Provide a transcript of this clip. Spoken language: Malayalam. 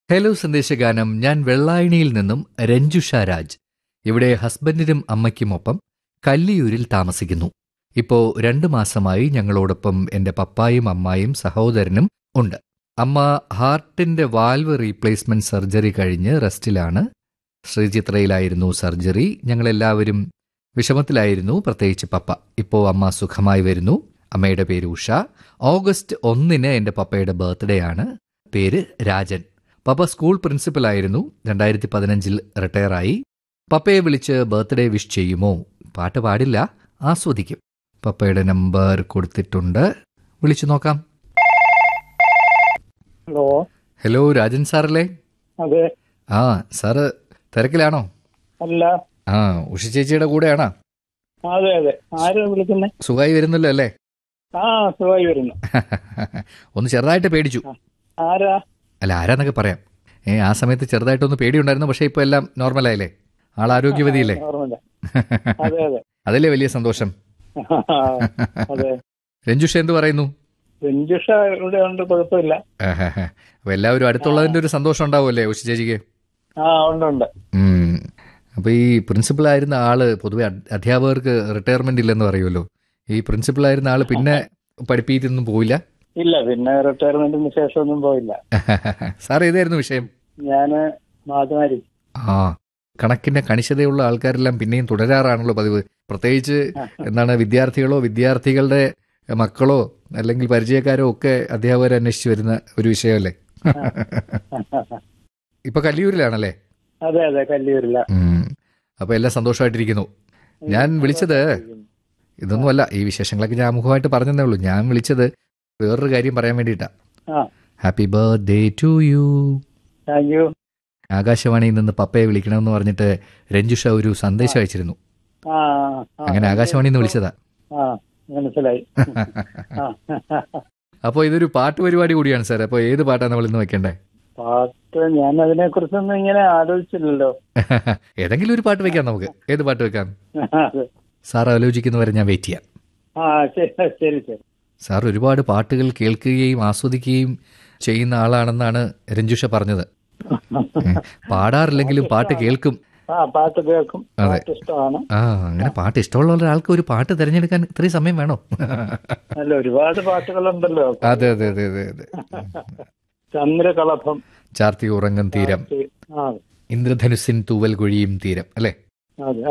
ഹലോ സന്ദേശഗാനം ഞാൻ വെള്ളായണിയിൽ നിന്നും രഞ്ജുഷ രാജ് ഇവിടെ ഹസ്ബൻഡിനും അമ്മയ്ക്കുമൊപ്പം കല്ലിയൂരിൽ താമസിക്കുന്നു ഇപ്പോ രണ്ടു മാസമായി ഞങ്ങളോടൊപ്പം എന്റെ പപ്പായും അമ്മായും സഹോദരനും ഉണ്ട് അമ്മ ഹാർട്ടിന്റെ വാൽവ് റീപ്ലേസ്മെന്റ് സർജറി കഴിഞ്ഞ് റെസ്റ്റിലാണ് ശ്രീചിത്രയിലായിരുന്നു സർജറി ഞങ്ങളെല്ലാവരും വിഷമത്തിലായിരുന്നു പ്രത്യേകിച്ച് പപ്പ ഇപ്പോ അമ്മ സുഖമായി വരുന്നു അമ്മയുടെ പേര് ഉഷ ഓഗസ്റ്റ് ഒന്നിന് എന്റെ പപ്പയുടെ ബർത്ത്ഡേ ആണ് പേര് രാജൻ പപ്പ സ്കൂൾ പ്രിൻസിപ്പലായിരുന്നു രണ്ടായിരത്തി പതിനഞ്ചിൽ റിട്ടയറായി പപ്പയെ വിളിച്ച് ബർത്ത്ഡേ വിഷ് ചെയ്യുമോ പാട്ട് പാടില്ല ആസ്വദിക്കും പപ്പയുടെ നമ്പർ കൊടുത്തിട്ടുണ്ട് വിളിച്ചു നോക്കാം ഹലോ ഹലോ രാജൻ സാറല്ലേ അതെ ആ സാറ് തിരക്കിലാണോ അല്ല ആ ഉഷ ചേച്ചിയുടെ കൂടെയാണോ അതെ അതെ ആരാ വിളിക്കുന്നേ സുഖമായി വരുന്നല്ലോ അല്ലേ ആ സുഖമായി വരുന്നു ഒന്ന് ചെറുതായിട്ട് പേടിച്ചു ആരാ അല്ല ആരാന്നൊക്കെ പറയാം ഏ ആ സമയത്ത് ചെറുതായിട്ടൊന്ന് പേടിയുണ്ടായിരുന്നു പക്ഷേ ഇപ്പോൾ എല്ലാം നോർമലായില്ലേ ആൾ ആരോഗ്യവതിയില്ലേ ഓർമ്മയില്ല അതെ അതെ അതല്ലേ വലിയ സന്തോഷം അതെ രഞ്ജുഷ എന്ത് പറയുന്നു രഞ്ജുഷ ഇവിടെ ഉണ്ട് കുഴപ്പമില്ല ആഹാഹാ. അപ്പൊ എല്ലാവരും അടുത്തുള്ളതിന്റെ ഒരു സന്തോഷം ഉണ്ടാവുമല്ലേ ഉഷ ചേച്ചിക്ക് ആ ഉണ്ട് ഉണ്ട് ഉം. അപ്പൊ ഈ പ്രിൻസിപ്പൾ ആയിരുന്ന ആള് പൊതുവെ അഡ്- അധ്യാപകർക്ക് റിട്ടയർമെന്റ് ഇല്ലെന്ന് പറയുമല്ലോ ഈ പ്രിൻസിപ്പൾ ആയിരുന്ന ആള് പിന്നെ പഠിപ്പിക്കുന്നൊന്നും പോയില്ല ഇല്ല പിന്നെ റിട്ടയർമെന്റിന് ശേഷം ഒന്നും പോയില്ല സാർ ഏതായിരുന്നു വിഷയം ഞാന് മാധുമാരി ആ കണക്കിന്റെ കണിശതയുള്ള ആൾക്കാരെല്ലാം പിന്നെയും തുടരാറാണല്ലോ പതിവ് പ്രത്യേകിച്ച് എന്താണ് വിദ്യാർത്ഥികളോ വിദ്യാർത്ഥികളുടെ മക്കളോ അല്ലെങ്കിൽ പരിചയക്കാരോ ഒക്കെ അധ്യാപകരെ അന്വേഷിച്ച് വരുന്ന ഒരു വിഷയമല്ലേ ഇപ്പൊ കല്ലിയൂരിലാണല്ലേ അതെ അതെ കല്ലിയൂരില്ല ഉം. അപ്പൊ എല്ലാം സന്തോഷമായിട്ടിരിക്കുന്നു ഞാൻ വിളിച്ചത് ഇതൊന്നുമല്ല ഈ വിശേഷങ്ങളൊക്കെ ഞാൻ മുഖമായിട്ട് പറഞ്ഞതേ ഉള്ളൂ ഞാൻ വിളിച്ചത് വേറൊരു കാര്യം പറയാൻ വേണ്ടിയിട്ടാ ആ happy birthday to you thank you ആകാശവാണിയിൽ നിന്ന് പപ്പയെ വിളിക്കണമെന്ന് പറഞ്ഞിട്ട് രഞ്ജുഷ ഒരു സന്ദേശം അയച്ചിരുന്നു ആ ആ, അങ്ങനെ ആകാശവാണിയിൽ നിന്ന് വിളിച്ചതാ ആ മനസ്സിലായി ആ അപ്പോൾ ഇതൊരു പാട്ട് പരിപാടി കൂടിയാണ് സാർ അപ്പോൾ ഏത് പാട്ടാണ് നമ്മൾ ഇന്ന് വെക്കണ്ടേ പാട്ട് ഞാൻ അതിനെ കുറിച്ചൊന്നും ഇങ്ങനെ ആലോചിച്ചില്ലല്ലോ ഏതെങ്കിലും ഒരു പാട്ട് വെക്കാം നമുക്ക് ഏത് പാട്ട് വെക്കാം അതെ. സാർ ആലോചിക്കുന്നവരെ ഞാൻ വെയിറ്റ് ചെയ്യാം ആ ശരി ശരി ശരി സാർ ഒരുപാട് പാട്ടുകൾ കേൾക്കുകയും ആസ്വദിക്കുകയും ചെയ്യുന്ന ആളാണെന്നാണ് രഞ്ജുഷ പറഞ്ഞത് ഏ, പാടാറില്ലെങ്കിലും പാട്ട് കേൾക്കും ആ പാട്ട് കേൾക്കും അതെ. പാട്ട് ഇഷ്ടമാണ് ആ അങ്ങനെ പാട്ട് ഇഷ്ടമുള്ള ഒരാൾക്ക് ഒരു പാട്ട് തിരഞ്ഞെടുക്കാൻ ഇത്രയും സമയം വേണോ അല്ല ഒരുപാട് പാട്ടുകളുണ്ടല്ലോ അതെ അതെ അതെ അതെ അതെ ചന്ദ്രകളഭം ചാർത്തി ഉറങ്ങും തീരം ആ ഇന്ദ്രധനുസിൻ തൂവൽ കൊഴിയും തീരം അല്ലേ അതെ